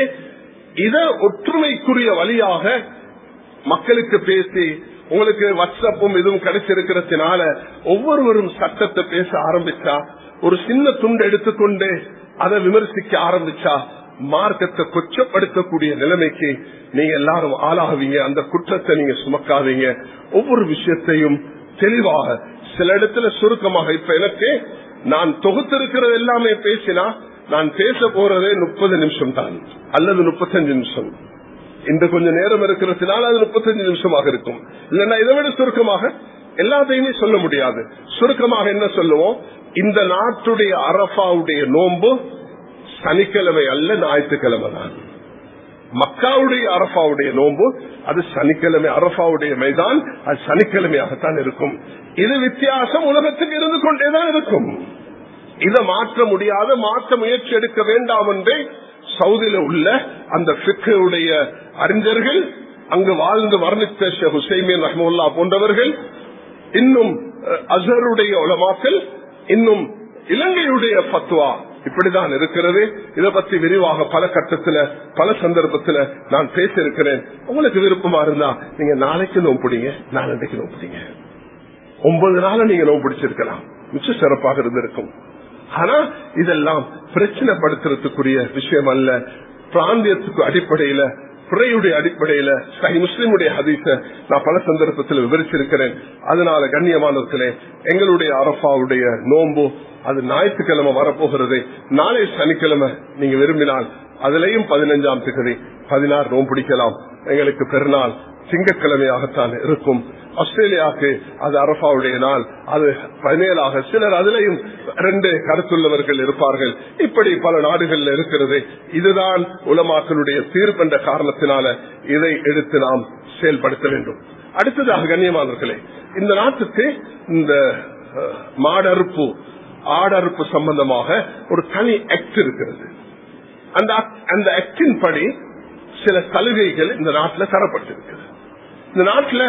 இத ஒற்றுமைக்குரிய வழியாக மக்களுக்கு பேசி உங்களுக்கு வாட்ஸ்அப்பும் இதுவும் கிடைச்சிருக்கிறதுனால ஒவ்வொருவரும் சட்டத்தை பேச ஆரம்பிச்சா ஒரு சின்ன துண்டு எடுத்துக்கொண்டு அதை விமர்சிக்க ஆரம்பிச்சா மார்க்கத்தை கொச்சப்படுத்தக்கூடிய நிலைமைக்கு நீங்க எல்லாரும் ஆளாகுவீங்க அந்த குற்றத்தை நீங்க சுமக்காதீங்க ஒவ்வொரு விஷயத்தையும் தெளிவாக சில இடத்துல சுருக்கமாக இப்ப எனக்கு நான் தொகுத்திருக்கிறது எல்லாமே பேசினா நான் பேச போறதே முப்பது நிமிஷம் தான் அல்லது முப்பத்தஞ்சு நிமிஷம் இந்த கொஞ்ச நேரம் இருக்கிறதுனால அது முப்பத்தஞ்சு நிமிஷமாக இருக்கும் இல்லைன்னா இதை விட சுருக்கமாக எல்லாத்தையுமே சொல்ல முடியாது சுருக்கமாக என்ன சொல்லுவோம் இந்த நாட்டுடைய அரபாவுடைய நோன்பு சனிக்கிழமை அல்ல ஞாயிற்றுக்கிழமை தான் மக்காவுடைய அரபாவுடைய நோன்பு அது சனிக்கிழமை அரபாவுடைய மைதான் அது சனிக்கிழமையாகத்தான் இருக்கும் இது வித்தியாசம் உலகத்துக்கு இருந்து கொண்டேதான் இருக்கும் இதை மாற்ற முடியாத மாற்ற முயற்சி எடுக்க வேண்டாம் என்றே சவுதியில உள்ள அந்த பிக்குடைய அறிஞர்கள் அங்கு வாழ்ந்து வர்ணித்த ஹுசைமின் ரஹமுல்லா போன்றவர்கள் இன்னும் அசருடைய உலமாக்கல் இன்னும் இலங்கையுடைய பத்துவா இப்படிதான் இருக்கிறது இதை பத்தி விரிவாக பல கட்டத்துல பல சந்தர்ப்பத்துல நான் பேச இருக்கிறேன் உங்களுக்கு விருப்பமா இருந்தா நீங்க நாளைக்கு நோம்பு பிடிங்க நாளைக்கு நோம்பு பிடிங்க ஒன்பது நாள நீங்க நோம்பு பிடிச்சிருக்கலாம் மிச்ச சிறப்பாக இருந்திருக்கும் ஆனா இதெல்லாம் பிரச்சனைப்படுத்துறதுக்குரிய விஷயம் அல்ல பிராந்தியத்துக்கு அடிப்படையில பிறையுடைய அடிப்படையில சஹி முஸ்லிமுடைய ஹதீச நான் பல சந்தர்ப்பத்தில் விவரிச்சிருக்கிறேன் அதனால கண்ணியமானவர்களே எங்களுடைய அரபாவுடைய நோன்பு அது ஞாயிற்றுக்கிழமை வரப்போகிறது நாளை சனிக்கிழமை நீங்க விரும்பினால் அதுலயும் பதினஞ்சாம் திகதி பதினாறு நோன்பு பிடிக்கலாம் எங்களுக்கு பெருநாள் திங்கக்கிழமையாகத்தான் இருக்கும் ஆஸ்திரேலியாவுக்கு அது அரபாவுடைய நாள் அது பதினேழாக சிலர் அதிலையும் ரெண்டு கருத்துள்ளவர்கள் இருப்பார்கள் இப்படி பல நாடுகள்ல இருக்கிறது இதுதான் உலமாக்களுடைய தீர்ப்பு என்ற காரணத்தினால இதை எடுத்து நாம் செயல்படுத்த வேண்டும் அடுத்ததாக கண்ணியமானவர்களே இந்த நாட்டுக்கு இந்த மாடறுப்பு ஆடறுப்பு சம்பந்தமாக ஒரு தனி ஆக்ட் இருக்கிறது அந்த அந்த ஆக்டின் படி சில சலுகைகள் இந்த நாட்டில் தரப்பட்டிருக்கிறது இந்த நாட்டில்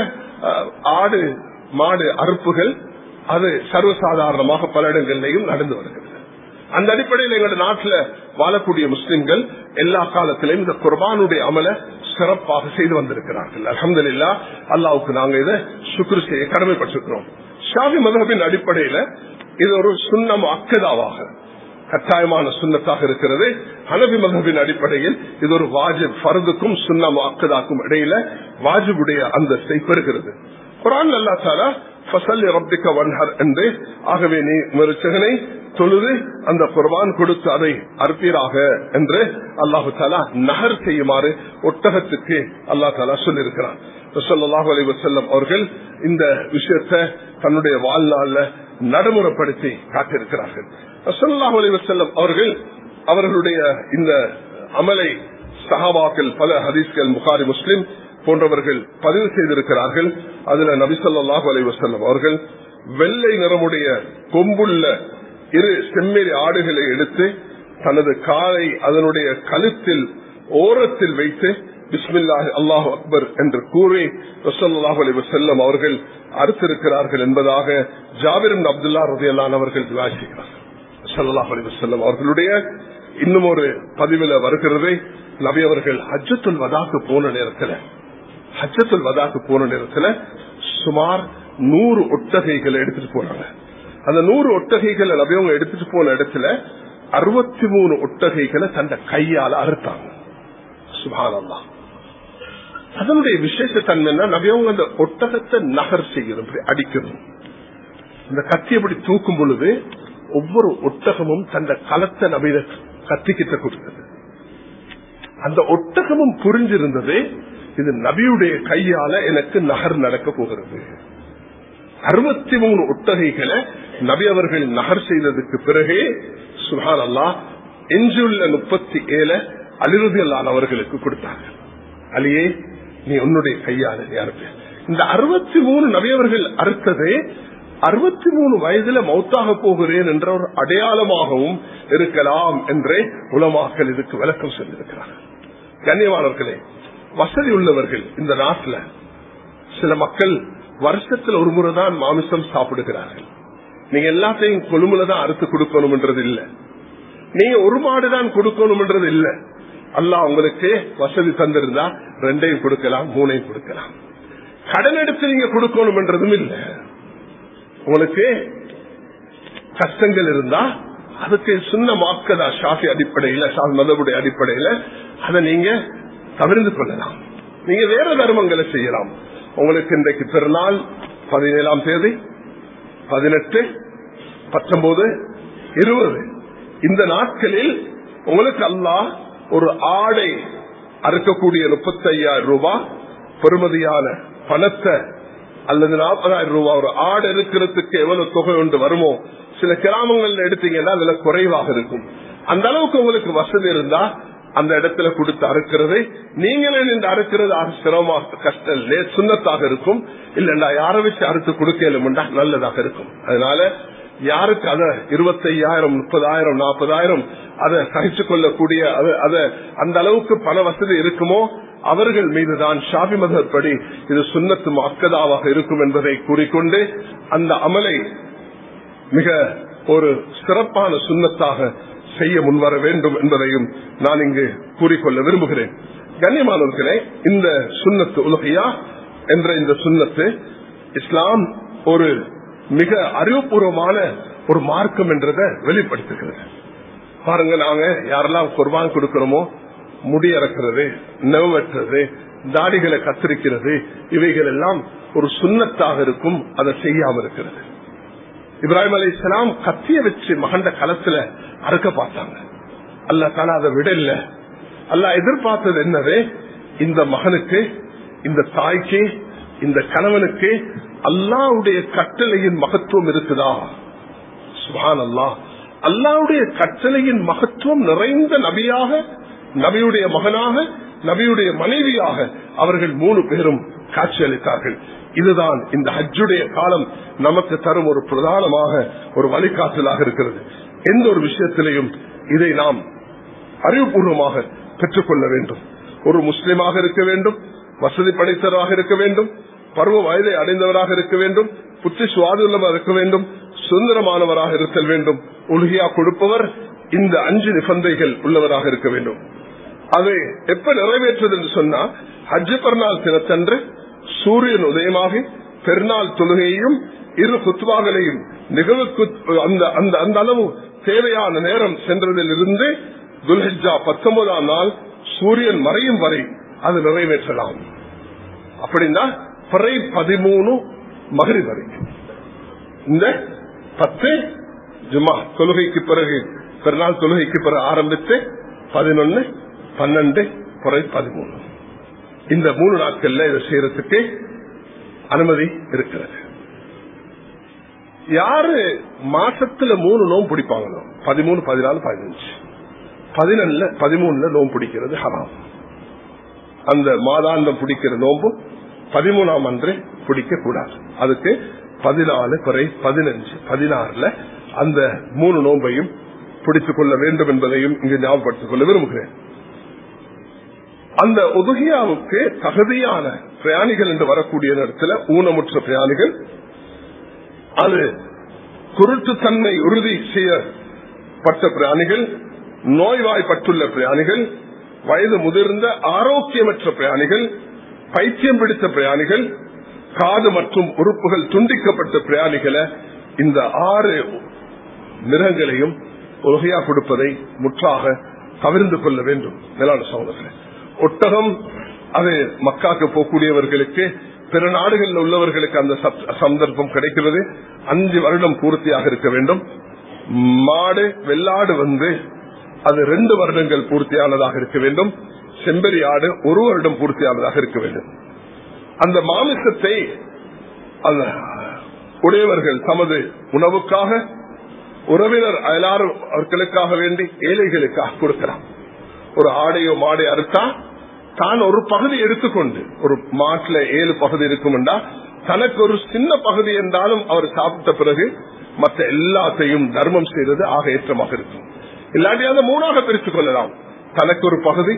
ஆடு மாடு அறுப்புகள் அது சர்வசாதாரணமாக பல இடங்களிலையும் நடந்து வருகிறது அந்த அடிப்படையில் எங்களுடைய நாட்டில் வாழக்கூடிய முஸ்லிம்கள் எல்லா காலத்திலையும் இந்த குர்பானுடைய அமல சிறப்பாக செய்து வந்திருக்கிறார்கள் அலமது இல்லா அல்லாவுக்கு நாங்க இதை சுக்ரு செய்ய கடமைப்பட்டிருக்கிறோம் ஷாவி மதபின் அடிப்படையில இது ஒரு சுண்ணம் அக்கதாவாக கட்டாயமான சுண்ணத்தாக இருக்கிறது ஹனபி மதபின் அடிப்படையில் இது ஒரு வாஜிப் ஃபர்துக்கும் சுண்ணம் அக்கதாக்கும் இடையில வாஜிபுடைய அந்தஸ்தை பெறுகிறது குரான் அல்லா தாலா ஃபசல் ரப்பிக்க வன்ஹர் என்று ஆகவே நீ மருச்சகனை தொழுது அந்த குர்பான் கொடுத்து அதை அற்பீராக என்று அல்லாஹு தாலா நகர் செய்யுமாறு ஒட்டகத்துக்கு அல்லா தாலா சொல்லியிருக்கிறான் சொல்லாஹு அலி வசல்லம் அவர்கள் இந்த விஷயத்தை தன்னுடைய வாழ்நாள்ல நடைமுறைப்படுத்தி காட்டியிருக்கிறார்கள் சொல்லாஹு அலி வசல்லம் அவர்கள் அவர்களுடைய இந்த அமலை சஹாபாக்கள் பல ஹதீஸ்கள் புகாரி முஸ்லிம் போன்றவர்கள் பதிவு செய்திருக்கிறார்கள் அதுல நபிசல்லாஹு அலி வசல்லம் அவர்கள் வெள்ளை நிறமுடைய கொம்புள்ள இரு செம்மறி ஆடுகளை எடுத்து தனது காலை அதனுடைய கழுத்தில் ஓரத்தில் வைத்து பிஸ்மில்லாஹி அல்லாஹு அக்பர் என்று கூறி ரசல்லாஹு அலி வசல்லம் அவர்கள் அறுத்திருக்கிறார்கள் என்பதாக ஜாபிர் அப்துல்லா ரதியல்லான் அவர்கள் விவாசிக்கிறார்கள் சல்லாஹ் அலி வசல்லம் அவர்களுடைய இன்னும் ஒரு பதிவுல வருகிறது நபி அவர்கள் ஹஜ்ஜத்துல் வதாக்கு போன நேரத்தில் ஹஜ்ஜத்துல் வதாக்கு போன நேரத்தில் சுமார் நூறு ஒட்டகைகளை எடுத்துட்டு போனாங்க அந்த நூறு ஒட்டகைகளை நபியவங்க எடுத்துட்டு போன இடத்துல அறுபத்தி மூணு ஒட்டகைகளை தந்த கையால அறுத்தாங்க சுபானல்லா அதனுடைய விசேஷ தன்மை என்ன நபியவங்க அந்த ஒட்டகத்தை நகர் செய்யணும் இப்படி அடிக்கணும் இந்த கத்தி அப்படி தூக்கும் பொழுது ஒவ்வொரு ஒட்டகமும் தந்த களத்தை நபியில கத்திக்கிட்ட கொடுத்தது அந்த ஒட்டகமும் புரிஞ்சிருந்தது இது நபியுடைய கையால எனக்கு நகர் நடக்க போகிறது அறுபத்தி மூணு ஒட்டகைகளை நபி அவர்கள் நகர் செய்ததுக்கு பிறகே சுஹான் அல்லா எஞ்சுள்ள முப்பத்தி ஏழு அலிருதி அல்லான் அவர்களுக்கு கொடுத்தாங்க அலியே நீ உன்னுடைய கையால நீ அறுப்ப இந்த அறுபத்தி மூணு நபியவர்கள் அறுத்ததே அறுபத்தி மூணு வயதுல மௌத்தாக போகிறேன் என்ற ஒரு அடையாளமாகவும் இருக்கலாம் என்றே உலமாக்கள் இதுக்கு விளக்கம் சொல்லியிருக்கிறார்கள் கண்ணியமானவர்களே வசதி உள்ளவர்கள் இந்த நாட்டில் சில மக்கள் வருஷத்தில் ஒரு முறை தான் மாமிசம் சாப்பிடுகிறார்கள் நீங்க எல்லாத்தையும் கொழும்புல தான் அறுத்து கொடுக்கணும் என்றது இல்ல நீங்க ஒரு மாடு தான் கொடுக்கணும் என்றது இல்ல அல்லா உங்களுக்கு வசதி தந்திருந்தா ரெண்டையும் கொடுக்கலாம் மூணையும் கொடுக்கலாம் கடன் எடுத்து நீங்க கொடுக்கணும் என்றதும் இல்ல உங்களுக்கு கஷ்டங்கள் இருந்தா அதுக்கு சுண்ண மாக்கதா ஷாஃபி அடிப்படையில மதபுடைய அடிப்படையில அதை நீங்க தவிர்த்து கொள்ளலாம் நீங்க வேற தர்மங்களை செய்யலாம் உங்களுக்கு இன்றைக்கு பிறநாள் பதினேழாம் தேதி பதினெட்டு பத்தொன்பது இருபது இந்த நாட்களில் உங்களுக்கு அல்லாஹ் ஒரு ஆடை அறுக்கக்கூடிய முப்பத்தி ஐயாயிரம் ரூபாய் பெறுமதியான பணத்தை அல்லது நாற்பதாயிரம் ரூபாய் ஒரு ஆடு இருக்கிறதுக்கு எவ்வளவு தொகை ஒன்று வருமோ சில கிராமங்கள்ல எடுத்தீங்கன்னா அதுல குறைவாக இருக்கும் அந்த அளவுக்கு உங்களுக்கு வசதி இருந்தா அந்த இடத்துல கொடுத்து அறுக்கிறது நீங்களே நின்று அறுக்கிறது சிரமமாக கஷ்டம் சுண்ணத்தாக இருக்கும் இல்லண்டா யாரை வச்சு அறுத்து கொடுக்கலும்டா நல்லதாக இருக்கும் அதனால யாருக்கு அத இருபத்தையாயிரம் முப்பதாயிரம் நாற்பதாயிரம் அதை சகிச்சு கொள்ளக்கூடிய அதை அந்த அளவுக்கு பண வசதி இருக்குமோ அவர்கள் மீதுதான் ஷாபி மதப்படி இது சுண்ணத்து அக்கதாவாக இருக்கும் என்பதை கூறிக்கொண்டு அந்த அமலை மிக ஒரு சிறப்பான சுண்ணத்தாக செய்ய முன்வர வேண்டும் என்பதையும் நான் இங்கு கூறிக்கொள்ள விரும்புகிறேன் கண்ணியமானவர்களே இந்த சுண்ணத்து உலகையா என்ற இந்த சுண்ணத்து இஸ்லாம் ஒரு மிக அறிவுபூர்வமான ஒரு மார்க்கம் என்றதை வெளிப்படுத்துகிறது பாருங்க நாங்க யாரெல்லாம் குர்பான் கொடுக்கிறோமோ முடி இறக்கிறது நெவட்டுறது தாடிகளை கத்திரிக்கிறது இவைகள் எல்லாம் ஒரு சுண்ணத்தாக இருக்கும் அதை செய்யாம இருக்கிறது இப்ராஹிம் அலி இஸ்லாம் கத்திய வச்சு மகண்ட களத்துல அறுக்க பார்த்தாங்க அல்ல தானே அதை விடல அல்ல எதிர்பார்த்தது என்னது இந்த மகனுக்கு இந்த தாய்க்கு இந்த கணவனுக்கு அல்லாவுடைய கட்டளையின் மகத்துவம் இருக்குதா சுபான் அல்லா அல்லாவுடைய கட்டளையின் மகத்துவம் நிறைந்த நபியாக நபியுடைய மகனாக நபியுடைய மனைவியாக அவர்கள் மூணு பேரும் காட்சியளித்தார்கள் இதுதான் இந்த ஹஜ்ஜுடைய காலம் நமக்கு தரும் ஒரு பிரதானமாக ஒரு வழிகாட்டலாக இருக்கிறது எந்த ஒரு விஷயத்திலையும் இதை நாம் அறிவுபூர்வமாக பெற்றுக்கொள்ள வேண்டும் ஒரு முஸ்லிமாக இருக்க வேண்டும் வசதி படைத்தவராக இருக்க வேண்டும் பருவ வயதை அடைந்தவராக இருக்க வேண்டும் புத்தி சுவாதுள்ளமாக இருக்க வேண்டும் சுதந்திரமானவராக இருத்தல் வேண்டும் உலகியா கொடுப்பவர் இந்த அஞ்சு நிபந்தைகள் உள்ளவராக இருக்க வேண்டும் அதை எப்ப நிறைவேற்றுவது என்று சொன்னா ஹஜ்ஜு பெருநாள் தினத்தன்று சூரியன் உதயமாகி பெருநாள் தொழுகையையும் இரு குத்துவாகளையும் நிகழ்வு அந்த அந்த அந்த அளவு தேவையான நேரம் சென்றதில் இருந்து துல்ஹிஜா பத்தொன்பதாம் நாள் சூரியன் மறையும் வரை அது நிறைவேற்றலாம் அப்படின்னா பிறை பதிமூணு மகரி வரை இந்த பத்து ஜுமா தொழுகைக்கு பிறகு பெருநாள் தொழுகைக்கு பிறகு ஆரம்பித்து பதினொன்னு பன்னெண்டு பிறை பதிமூணு இந்த மூணு நாட்கள்ல இதை செய்யறதுக்கு அனுமதி இருக்கிறது யாரு மாசத்துல மூணு நோம் பிடிப்பாங்களோ பதிமூணு பதினாலு பதினஞ்சு பதினொன்னுல பதிமூணுல நோம்பு பிடிக்கிறது ஹராம் அந்த மாதாந்தம் பிடிக்கிற நோம்பு பதிமூணாம் அன்று பிடிக்க கூடாது அதுக்கு பதினாலு குறை பதினஞ்சு பதினாறுல அந்த மூணு நோம்பையும் பிடித்துக் கொள்ள வேண்டும் என்பதையும் இங்கு ஞாபகப்படுத்திக் கொள்ள விரும்புகிறேன் அந்த உதகியாவுக்கு தகுதியான பிரயாணிகள் என்று வரக்கூடிய நேரத்தில் ஊனமுற்ற பிரயாணிகள் அது குருட்டுத்தன்மை உறுதி செய்யப்பட்ட பிரயாணிகள் நோய்வாய்ப்பட்டுள்ள பிரயாணிகள் வயது முதிர்ந்த ஆரோக்கியமற்ற பிரயாணிகள் பைத்தியம் பிடித்த பிரயாணிகள் காது மற்றும் உறுப்புகள் துண்டிக்கப்பட்ட பிரயாணிகளை இந்த ஆறு மிருகங்களையும் உலகையா கொடுப்பதை முற்றாக தவிர்ந்து கொள்ள வேண்டும் மேலான சகோதரர்களே ஒட்டகம் அது மக்காக்கு போகக்கூடியவர்களுக்கு பிற நாடுகளில் உள்ளவர்களுக்கு அந்த சந்தர்ப்பம் கிடைக்கிறது அஞ்சு வருடம் பூர்த்தியாக இருக்க வேண்டும் மாடு வெள்ளாடு வந்து அது ரெண்டு வருடங்கள் பூர்த்தியானதாக இருக்க வேண்டும் செம்பரி ஆடு ஒரு வருடம் பூர்த்தியானதாக இருக்க வேண்டும் அந்த மாமிசத்தை அந்த உடையவர்கள் தமது உணவுக்காக உறவினர் அயலாறு அவர்களுக்காக வேண்டி ஏழைகளுக்காக கொடுக்கலாம் ஒரு ஆடையோ மாடை அறுத்தா தான் ஒரு பகுதி எடுத்துக்கொண்டு ஒரு மாட்டுல ஏழு பகுதி இருக்கும்டா தனக்கு ஒரு சின்ன பகுதி என்றாலும் அவர் சாப்பிட்ட பிறகு மற்ற எல்லாத்தையும் தர்மம் செய்வது ஆக ஏற்றமாக இருக்கும் இல்லாட்டி அதை மூணாக பிரித்துக் கொள்ளலாம் தனக்கு ஒரு பகுதி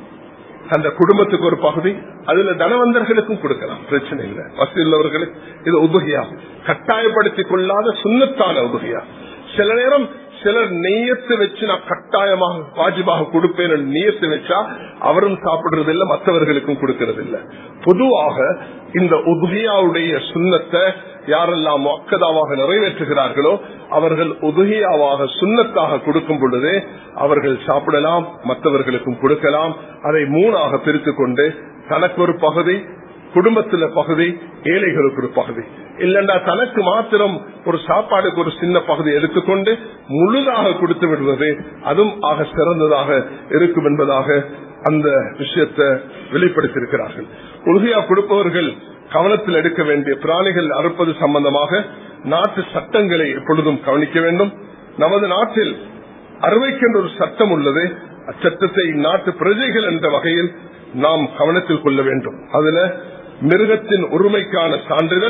அந்த குடும்பத்துக்கு ஒரு பகுதி அதுல தனவந்தர்களுக்கும் கொடுக்கலாம் பிரச்சனை இல்லை வசதி உள்ளவர்களுக்கு இது உபகையா கட்டாயப்படுத்திக் கொள்ளாத சுண்ணத்தான உபகையா சில நேரம் சிலர் நெய்யத்து வச்சு நான் கட்டாயமாக வாஜிபாக கொடுப்பேன் நீயத்து வச்சா அவரும் சாப்பிடுறது இல்லை மற்றவர்களுக்கும் கொடுக்கறது இல்லை பொதுவாக இந்த உதுகியாவுடைய சுண்ணத்தை யாரெல்லாம் மக்கதாவாக நிறைவேற்றுகிறார்களோ அவர்கள் உதுகியாவாக சுண்ணத்தாக கொடுக்கும் பொழுது அவர்கள் சாப்பிடலாம் மற்றவர்களுக்கும் கொடுக்கலாம் அதை மூணாக பிரித்துக் கொண்டு தனக்கு ஒரு பகுதி குடும்பத்துல பகுதி ஏழைகளுக்கு ஒரு பகுதி இல்லண்டா தனக்கு மாத்திரம் ஒரு சாப்பாடுக்கு ஒரு சின்ன பகுதி எடுத்துக்கொண்டு முழுதாக கொடுத்து விடுவது அதுவும் ஆக சிறந்ததாக இருக்கும் என்பதாக அந்த விஷயத்தை வெளிப்படுத்தியிருக்கிறார்கள் உலகையா கொடுப்பவர்கள் கவனத்தில் எடுக்க வேண்டிய பிராணிகள் அறுப்பது சம்பந்தமாக நாட்டு சட்டங்களை எப்பொழுதும் கவனிக்க வேண்டும் நமது நாட்டில் அறுவைக்கென்ற ஒரு சட்டம் உள்ளது அச்சட்டத்தை நாட்டு பிரஜைகள் என்ற வகையில் நாம் கவனத்தில் கொள்ள வேண்டும் அதுல மிருகத்தின் உரிமைக்கான சான்றிதழ்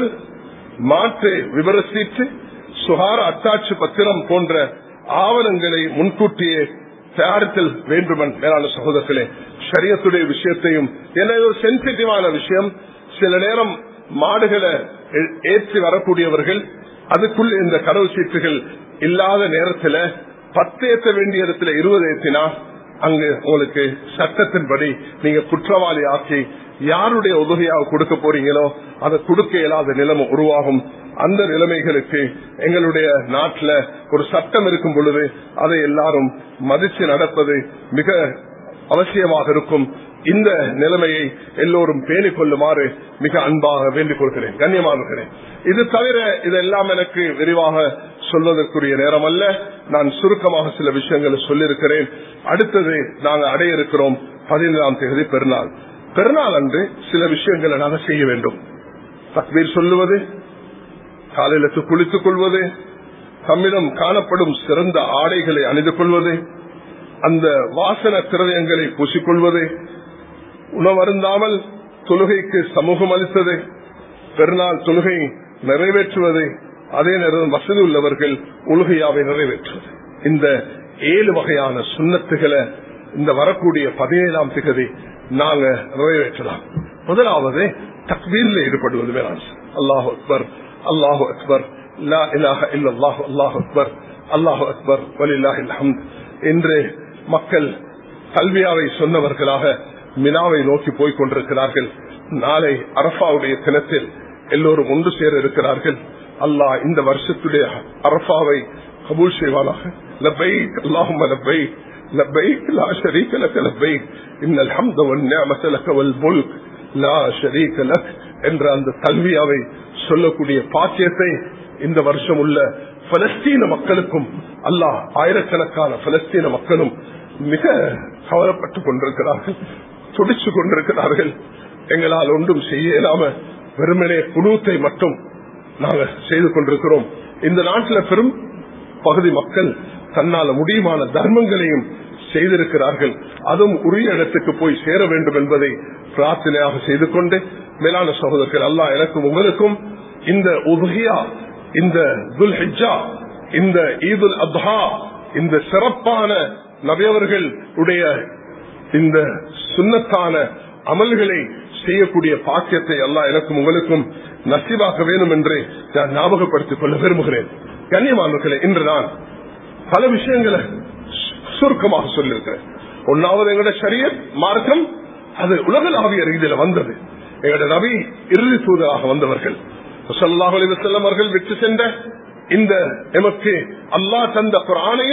மாற்று விவர சீட்டு சுகார அத்தாட்சி பத்திரம் போன்ற ஆவணங்களை முன்கூட்டியே தயாரித்தல் வேண்டுமன் மேலான சகோதரர்களே சரியத்துடைய விஷயத்தையும் என்ன ஒரு சென்சிட்டிவான விஷயம் சில நேரம் மாடுகளை ஏற்றி வரக்கூடியவர்கள் அதுக்குள்ள இந்த கடவு சீட்டுகள் இல்லாத நேரத்தில் பத்து ஏற்ற வேண்டிய இடத்துல இருபது ஏற்றினா அங்கு உங்களுக்கு சட்டத்தின்படி நீங்க குற்றவாளி ஆக்கி யாருடைய உதவியாக கொடுக்க போறீங்களோ அதை கொடுக்க இயலாத நிலைமை உருவாகும் அந்த நிலைமைகளுக்கு எங்களுடைய நாட்டில் ஒரு சட்டம் இருக்கும் பொழுது அதை எல்லாரும் மதிச்சு நடப்பது மிக அவசியமாக இருக்கும் இந்த நிலைமையை எல்லோரும் பேணிக் கொள்ளுமாறு மிக அன்பாக வேண்டிக் கொள்கிறேன் கண்ணியமாகிறேன் இது தவிர இதெல்லாம் எனக்கு விரிவாக சொல்வதற்குரிய நேரம் அல்ல நான் சுருக்கமாக சில விஷயங்களை சொல்லியிருக்கிறேன் அடுத்தது நாங்கள் அடைய இருக்கிறோம் பதினைந்தாம் தேதி பெருநாள் பெருநாள் அன்று சில விஷயங்களை நாங்கள் செய்ய வேண்டும் தக்வீர் சொல்லுவது காலையில குளித்துக் கொள்வது தம்மிடம் காணப்படும் சிறந்த ஆடைகளை அணிந்து கொள்வது அந்த வாசன திரவியங்களை பூசிக்கொள்வது உணவருந்தாமல் தொழுகைக்கு சமூகம் அளித்தது பெருநாள் தொழுகை நிறைவேற்றுவது அதே நேரம் வசதி உள்ளவர்கள் உலகையாவை நிறைவேற்றுவது இந்த ஏழு வகையான சுண்ணத்துகளை இந்த வரக்கூடிய பதினேழாம் திகதி நாங்க நிறைவேற்றலாம் முதலாவது தக்வீரில் ஈடுபடுவது வேளாண் அல்லாஹு அக்பர் அல்லாஹு அக்பர் லா இலாஹ இல்லல்லாஹு அல்லாஹு அக்பர் அல்லாஹு அக்பர் வலில்லாஹ் அல்ஹம்த் என்று மக்கள் கல்வியாவை சொன்னவர்களாக மினாவை நோக்கி போய் கொண்டிருக்கிறார்கள் நாளை அரபாவுடைய தினத்தில் எல்லோரும் ஒன்று சேர இருக்கிறார்கள் அல்லாஹ் இந்த வருஷத்துடைய அரபாவை கபூல் செய்வானாக لبيك اللهم لبيك لبيك لا شريك لك لبيك إن الحمد والنعمة لك والملك لا شريك لك என்ற அந்த கல்வியாவை சொல்லக்கூடிய பாக்கியத்தை இந்த வருஷம் உள்ள பலஸ்தீன மக்களுக்கும் அல்லாஹ் ஆயிரக்கணக்கான பலஸ்தீன மக்களும் மிக கவலைப்பட்டுக் கொண்டிருக்கிறார்கள் துடிச்சு கொண்டிருக்கிறார்கள் எங்களால் ஒன்றும் செய்ய இயலாம வெறுமனே குழுத்தை மட்டும் நாங்கள் செய்து கொண்டிருக்கிறோம் இந்த நாட்டில் பெரும் பகுதி மக்கள் தன்னால முடியுமான தர்மங்களையும் செய்திருக்கிறார்கள் அதுவும் உரிய இடத்துக்கு போய் சேர வேண்டும் என்பதை பிரார்த்தனையாக செய்து கொண்டு மேலான சகோதரர்கள் அல்லா எனக்கும் உங்களுக்கும் இந்த உதுகியா இந்த துல் ஹிஜா இந்த ஈதுல் அத்ஹா இந்த சிறப்பான நபியவர்கள் உடைய இந்த சுண்ணத்தான அமல்களை செய்யக்கூடிய பாக்கியத்தை எல்லாம் எனக்கும் உங்களுக்கும் நசிவாக்க வேண்டும் என்று நான் ஞாபகப்படுத்திக் கொள்ள விரும்புகிறேன் கண்ணியமானவர்களே இன்று நான் பல விஷயங்களை சுருக்கமாக சொல்லியிருக்கிறேன் ஒன்னாவது எங்களோட சரியத் மார்க்கம் அது உலகளாவிய ரீதியில வந்தது எங்களோட நபி இறுதி தூதராக வந்தவர்கள் செல்லம் அவர்கள் விட்டு சென்ற இந்த எமக்கு அல்லா தந்த குரானையும்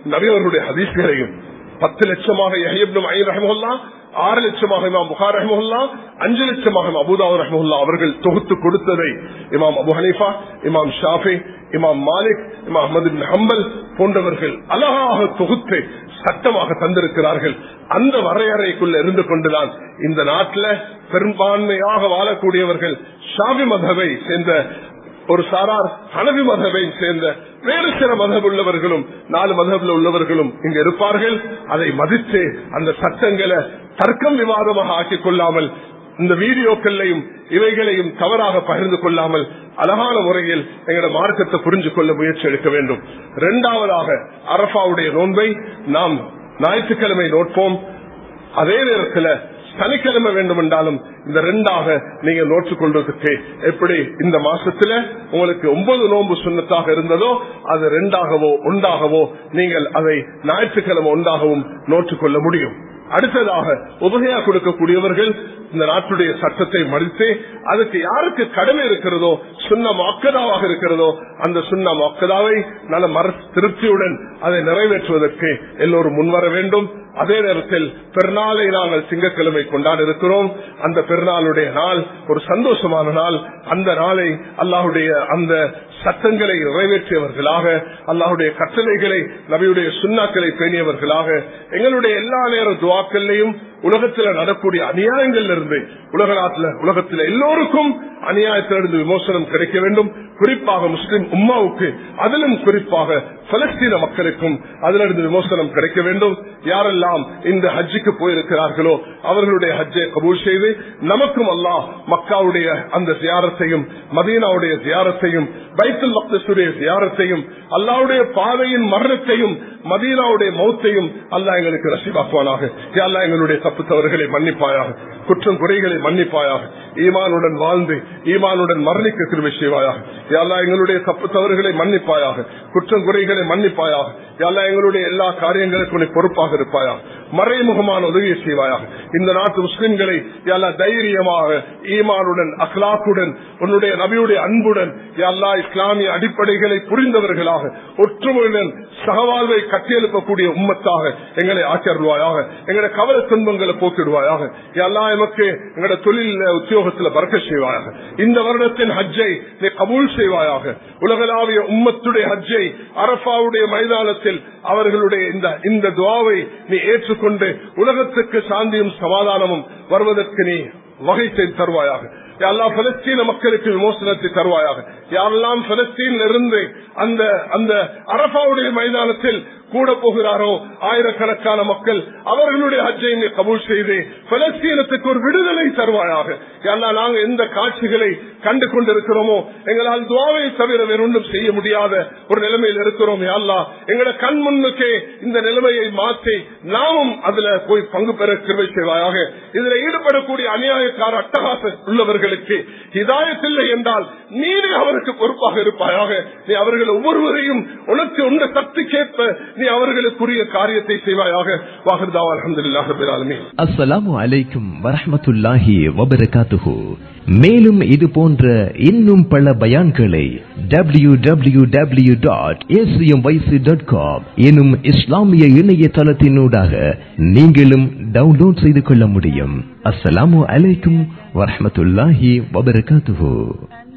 நபியவர்களுடைய ஹதீஸ்களையும் பத்து லட்சமாக யஹிப்னு ஐன் ரஹமுல்லா ஆறு லட்சமாக இமாம் புகார் ரஹமுல்லா அஞ்சு லட்சமாக இமாம் அபுதாவு ரஹமுல்லா அவர்கள் தொகுத்து கொடுத்ததை இமாம் அபு ஹனீஃபா இமாம் ஷாஃபி இமாம் மாலிக் இமாம் அஹமது பின் ஹம்பல் போன்றவர்கள் அழகாக தொகுத்து சட்டமாக தந்திருக்கிறார்கள் அந்த வரையறைக்குள்ள இருந்து கொண்டுதான் இந்த நாட்டில் பெரும்பான்மையாக வாழக்கூடியவர்கள் ஷாபி மதவை சேர்ந்த ஒரு சாரார் ஹனவி மதவை சேர்ந்த வேறு சில மதம் உள்ளவர்களும் நாலு மதபில் உள்ளவர்களும் இங்க இருப்பார்கள் அதை மதித்து அந்த சட்டங்களை தர்க்கம் விவாதமாக ஆக்கிக் கொள்ளாமல் இந்த வீடியோக்களையும் இவைகளையும் தவறாக பகிர்ந்து கொள்ளாமல் அழகான முறையில் எங்களோட மார்க்கத்தை புரிஞ்சு கொள்ள முயற்சி எடுக்க வேண்டும் இரண்டாவதாக அரபாவுடைய நோன்பை நாம் ஞாயிற்றுக்கிழமை நோட்போம் அதே நேரத்தில் சனிக்கிழமை வேண்டும் என்றாலும் இந்த ரெண்டாக நீங்க நோற்றுக் கொள்வதற்கு எப்படி இந்த மாசத்துல உங்களுக்கு ஒன்பது நோன்பு சுண்ணத்தாக இருந்ததோ அது ரெண்டாகவோ ஒன்றாகவோ நீங்கள் அதை ஞாயிற்றுக்கிழமை ஒன்றாகவும் நோற்றுக் கொள்ள முடியும் அடுத்ததாக உபகையா கொடுக்கக்கூடியவர்கள் இந்த நாட்டுடைய சட்டத்தை மதித்து அதுக்கு யாருக்கு கடமை இருக்கிறதோ சுண்ண மக்கதாவாக இருக்கிறதோ அந்த சுண்ண மக்கதாவை நல்ல மர திருப்தியுடன் அதை நிறைவேற்றுவதற்கு எல்லோரும் முன்வர வேண்டும் அதே நேரத்தில் பெருநாளை நாங்கள் திங்கட்கிழமை கொண்டாட இருக்கிறோம் அந்த பெருநாளுடைய நாள் ஒரு சந்தோஷமான நாள் அந்த நாளை அல்லாஹுடைய அந்த சட்டங்களை நிறைவேற்றியவர்களாக அல்லாஹுடைய கட்டளைகளை நபியுடைய சுண்ணாக்களை பேணியவர்களாக எங்களுடைய எல்லா நேர துவாக்கள்லையும் உலகத்தில் நடக்கூடிய அநியாயங்கள் இருந்து உலக நாட்டில் உலகத்தில் எல்லோருக்கும் அநியாயத்திலிருந்து விமோசனம் கிடைக்க வேண்டும் குறிப்பாக முஸ்லிம் உம்மாவுக்கு அதிலும் குறிப்பாக பலஸ்தீன மக்களுக்கும் அதிலிருந்து விமோசனம் கிடைக்க வேண்டும் யாரெல்லாம் இந்த ஹஜ்ஜுக்கு போயிருக்கிறார்களோ அவர்களுடைய ஹஜ்ஜை கபூல் செய்து நமக்கும் அல்லாஹ் மக்காவுடைய அந்த தியாரத்தையும் மதீனாவுடைய தியாரத்தையும் பைத்துல் மக்தசுடைய தியாரத்தையும் அல்லாவுடைய பாதையின் மரணத்தையும் மதீனாவுடைய மௌத்தையும் அல்லாஹ் எங்களுக்கு ரசிவாக்குவானாக அல்லா எங்களுடைய தப்பு தவறுகளை மன்னிப்பாயாக குற்றம் குறைகளை மன்னிப்பாயாக ஈமானுடன் வாழ்ந்து ஈமானுடன் மரணிக்க கிருமி செய்வாயாக யாழ்லா எங்களுடைய தப்பு தவறுகளை மன்னிப்பாயாக குற்றம் குறைகளை மன்னிப்பாயாக யாழ்லா எங்களுடைய எல்லா காரியங்களுக்கும் நீ பொறுப்பாக இருப்பாயாக மறைமுகமான உதவியை செய்வாயாக இந்த நாட்டு முஸ்லிம்களை யாழ்லா தைரியமாக ஈமானுடன் அக்லாக்குடன் உன்னுடைய நபியுடைய அன்புடன் யாழ்லா இஸ்லாமிய அடிப்படைகளை புரிந்தவர்களாக ஒற்றுமையுடன் சகவாழ்வை கட்டியெழுப்பக்கூடிய உம்மத்தாக எங்களை ஆக்கிடுவாயாக எங்களுடைய கவலை துன்பங்களை போக்கிடுவாயாக எல்லா எமக்கு எங்களோட தொழில உத்தியோகத்தில் பறக்க செய்வாயாக இந்த வருடத்தின் ஹஜ்ஜை நீ கபூல் செய்வாயாக உலகளாவிய உம்மத்துடைய ஹஜ்ஜை அரபாவுடைய மைதானத்தில் அவர்களுடைய இந்த இந்த துவாவை நீ ஏற்றுக்கொண்டு உலகத்துக்கு சாந்தியும் சமாதானமும் வருவதற்கு நீ வகை செய்து தருவாயாக எல்லா பலஸ்தீன மக்களுக்கு விமோசனத்தை தருவாயாக யாரெல்லாம் பலஸ்தீனில் இருந்து அந்த அந்த அரபாவுடைய மைதானத்தில் கூட போகிறாரோ ஆயிரக்கணக்கான மக்கள் அவர்களுடைய ஹஜ்ஜை கபூல் செய்து பலஸ்தீனத்துக்கு ஒரு விடுதலை தருவாயாக ஏன்னா நாங்க எந்த காட்சிகளை கண்டு கொண்டிருக்கிறோமோ எங்களால் துவாவை தவிர வேறொன்றும் செய்ய முடியாத ஒரு நிலைமையில் இருக்கிறோம் யாழ்லா எங்களோட கண் முன்னுக்கே இந்த நிலைமையை மாற்றி நாமும் அதுல போய் பங்கு பெற கிருவை செய்வாயாக இதுல ஈடுபடக்கூடிய அநியாயக்கார அட்டகாச உள்ளவர்களுக்கு இதாயத்தில்லை என்றால் நீனே அவருக்கு பொறுப்பாக இருப்பாயாக நீ அவர்கள் ஒவ்வொருவரையும் உனக்கு உண்ட சக்திக்கேற்ப நீ அவர்களுக்குரிய காரியத்தை செய்வாயாக வாகர்தாவா அலமதுல்லாஹின் அஸ்ஸலாமு அலைக்கும் வரஹ்மத்துல்லாஹி வபரகாத்துஹு மேலும் இது போன்ற இன்னும் பல பயான்களை W W W dot dot com எனும் இஸ்லாமிய இணையதளத்தினூடாக நீங்களும் டவுன்லோட் செய்து கொள்ள முடியும் அஸ்ஸலாமு அலைக்கும் வரஹ்மத்துல்லாஹி வபரகாத்துஹு